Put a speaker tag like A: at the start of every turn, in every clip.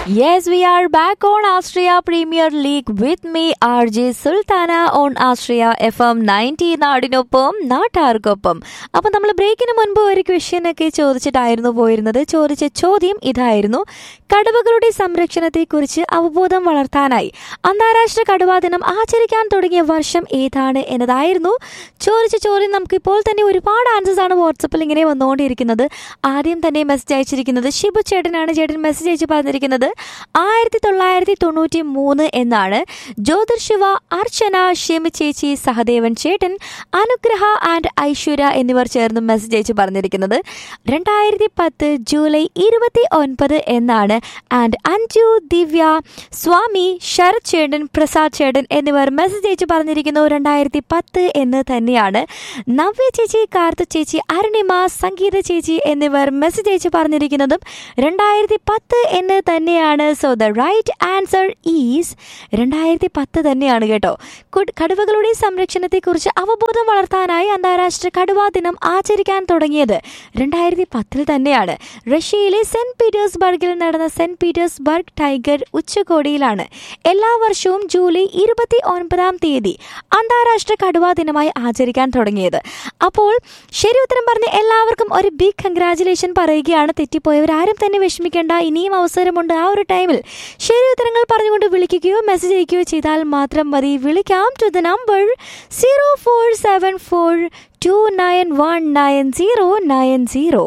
A: Yes, we are back on Austria Premier League with me, RJ Sultana on Austria FM 90 നാടിനൊപ്പം നാട്ടാർക്കൊപ്പം അപ്പം നമ്മൾ ബ്രേക്കിന് മുൻപ് ഒരു ക്വസ്റ്റ്യൻ ഒക്കെ ചോദിച്ചിട്ടായിരുന്നു പോയിരുന്നത് ചോദിച്ച ചോദ്യം ഇതായിരുന്നു കടുവകളുടെ സംരക്ഷണത്തെക്കുറിച്ച് അവബോധം വളർത്താനായി അന്താരാഷ്ട്ര കടുവാ ദിനം ആചരിക്കാൻ തുടങ്ങിയ വർഷം ഏതാണ് എന്നതായിരുന്നു ചോദിച്ച ചോദ്യം നമുക്ക് ഇപ്പോൾ തന്നെ ഒരുപാട് ആൻസേഴ്സ് ആണ് വാട്സപ്പിൽ ഇങ്ങനെ വന്നുകൊണ്ടിരിക്കുന്നത് ആദ്യം തന്നെ മെസ്സേജ് അയച്ചിരിക്കുന്നത് ഷിബു ചേട്ടനാണ് ചേട്ടൻ മെസ്സേജ് അയച്ച് പറഞ്ഞിരിക്കുന്നത് ആയിരത്തി തൊള്ളായിരത്തി തൊണ്ണൂറ്റി മൂന്ന് എന്നാണ് ജ്യോതിർ ശിവ അർച്ചന ഷെമി ചേച്ചി സഹദേവൻ ചേട്ടൻ അനുഗ്രഹ ആൻഡ് ഐശ്വര്യ എന്നിവർ ചേർന്ന് മെസ്സേജ് അയച്ച് പറഞ്ഞിരിക്കുന്നത് രണ്ടായിരത്തി പത്ത് ജൂലൈ ഇരുപത്തി ഒൻപത് എന്നാണ് ആൻഡ് അഞ്ജു ദിവ്യ സ്വാമി ശരത് ചേട്ടൻ പ്രസാദ് ചേട്ടൻ എന്നിവർ മെസ്സേജ് അയച്ച് പറഞ്ഞിരിക്കുന്നു രണ്ടായിരത്തി പത്ത് എന്ന് തന്നെയാണ് നവ്യ ചേച്ചി കാർത്ത ചേച്ചി അരുണിമ സംഗീത ചേച്ചി എന്നിവർ മെസ്സേജ് അയച്ച് പറഞ്ഞിരിക്കുന്നതും രണ്ടായിരത്തി പത്ത് എന്ന് തന്നെയാണ് so the right answer is രണ്ടായിരത്തി പത്ത് തന്നെയാണ് കേട്ടോ കുട്- കടുവകളുടെ സംരക്ഷണത്തെക്കുറിച്ച് അവബോധം വളർത്താനായി അന്താരാഷ്ട്ര കടുവാ ദിനം ആചരിക്കാൻ തുടങ്ങിയത് രണ്ടായിരത്തി പത്തിൽ തന്നെയാണ് റഷ്യയിലെ സെന്റ് പീറ്റേഴ്സ്ബർഗിൽ നടന്ന സെന്റ് പീറ്റേഴ്സ്ബർഗ് ടൈഗർ ഉച്ചകോടിയിലാണ് എല്ലാ വർഷവും ജൂലൈ ഇരുപത്തി ഒൻപതാം തീയതി അന്താരാഷ്ട്ര കടുവാ ദിനമായി ആചരിക്കാൻ തുടങ്ങിയത് അപ്പോൾ ശരി ഉത്തരം പറഞ്ഞ് എല്ലാവർക്കും ഒരു ബിഗ് കൺഗ്രാചുലേഷൻ പറയുകയാണ് തെറ്റിപ്പോയവർ ആരും തന്നെ വിഷമിക്കേണ്ട ഇനിയും അവസരമുണ്ട് ആ ഒരു ടൈമിൽ ശരി ഉത്തരങ്ങൾ പറഞ്ഞുകൊണ്ട് വിളിക്കുകയോ മെസ്സേജ് അയക്കുകയോ ചെയ്താൽ മാത്രം മതി വിളിക്കാം to the number zero four seven four two nine one nine zero nine zero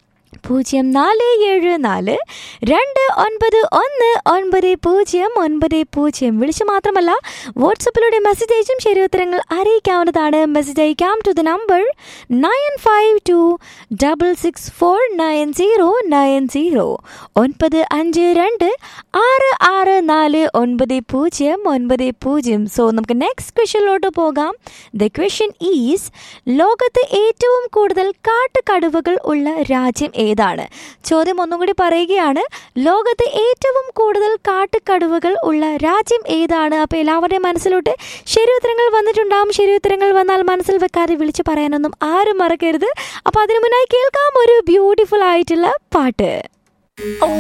A: പൂജ്യം നാല് ഏഴ് നാല് രണ്ട് ഒൻപത് ഒന്ന് ഒൻപത് പൂജ്യം ഒൻപത് പൂജ്യം വിളിച്ചു മാത്രമല്ല വാട്സപ്പിലൂടെ മെസ്സേജ് അയച്ചും ശരി ഉത്തരങ്ങൾ അറിയിക്കാവുന്നതാണ് മെസ്സേജ് അയക്കാം to the number nine five two double six four nine zero nine zero ഒൻപത് അഞ്ച് രണ്ട് ആറ് ആറ് നാല് ഒൻപത് പൂജ്യം ഒൻപത് പൂജ്യം സോ നമുക്ക് നെക്സ്റ്റ് ക്വസ്റ്റ്യനിലോട്ട് പോകാം ദ ക്വസ്റ്റ്യൻ ഈസ് ലോകത്ത് ഏറ്റവും കൂടുതൽ കാട്ടുകടുവകൾ ഉള്ള രാജ്യം ഏതാണ് ചോദ്യം ഒന്നും കൂടി പറയുകയാണ് ലോകത്ത് ഏറ്റവും കൂടുതൽ കാട്ടുകടുവകൾ ഉള്ള രാജ്യം ഏതാണ് അപ്പോൾ എല്ലാവരുടെയും മനസ്സിലോട്ട് ശരി ഉത്തരങ്ങൾ വന്നിട്ടുണ്ടാവും ശരി ഉത്തരങ്ങൾ വന്നാൽ മനസ്സിൽ വെക്കാതെ വിളിച്ചു പറയാനൊന്നും ആരും മറക്കരുത് അപ്പോൾ അതിനു മുന്നായി കേൾക്കാം ഒരു ബ്യൂട്ടിഫുൾ ആയിട്ടുള്ള പാട്ട്